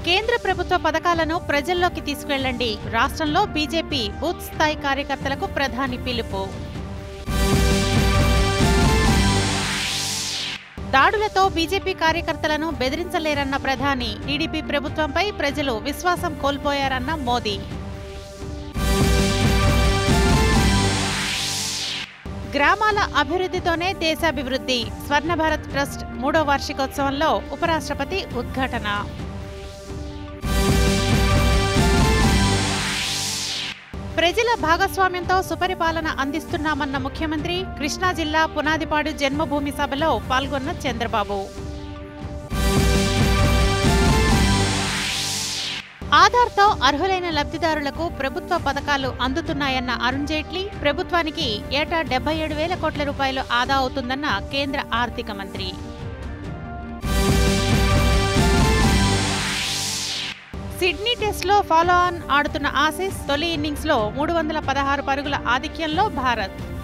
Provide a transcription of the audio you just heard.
కేంద్ర ప్రభుత్వ పథకాలను ప్రజల్లోకి తీసుకెళ్లండి రాష్ట్రంలో బీజేపీ బూత్ స్థాయి కార్యకర్తలకు ప్రధాని పిలుపు దాడులతో బీజేపీ కార్యకర్తలను బెదిరించలేరన్న ప్రధాని టీడీపీ ప్రభుత్వంపై ప్రజలు విశ్వాసం కోల్పోయారన్న మోదీ గ్రామాల అభివృద్ధితోనే దేశాభివృద్ధి స్వర్ణ భారత్ ట్రస్ట్ మూడో వార్షికోత్సవంలో ఉపరాష్ట్రపతి ఉద్ఘాటన ప్రజల భాగస్వామ్యంతో సుపరిపాలన అందిస్తున్నామన్న ముఖ్యమంత్రి కృష్ణా జిల్లా పునాదిపాడు జన్మభూమి సభలో పాల్గొన్న చంద్రబాబు ఆధార్తో అర్హులైన లబ్ధిదారులకు ప్రభుత్వ పథకాలు అందుతున్నాయన్న అరుణ్ జైట్లీ ప్రభుత్వానికి ఏటా డెబ్బై ఏడు వేల కోట్ల రూపాయలు ఆదా అవుతుందన్న కేంద్ర ఆర్థిక మంత్రి సిడ్నీ టెస్ట్లో ఫాలో ఆన్ ఆడుతున్న ఆసీస్ తొలి ఇన్నింగ్స్లో మూడు వందల పదహారు పరుగుల ఆధిక్యంలో భారత్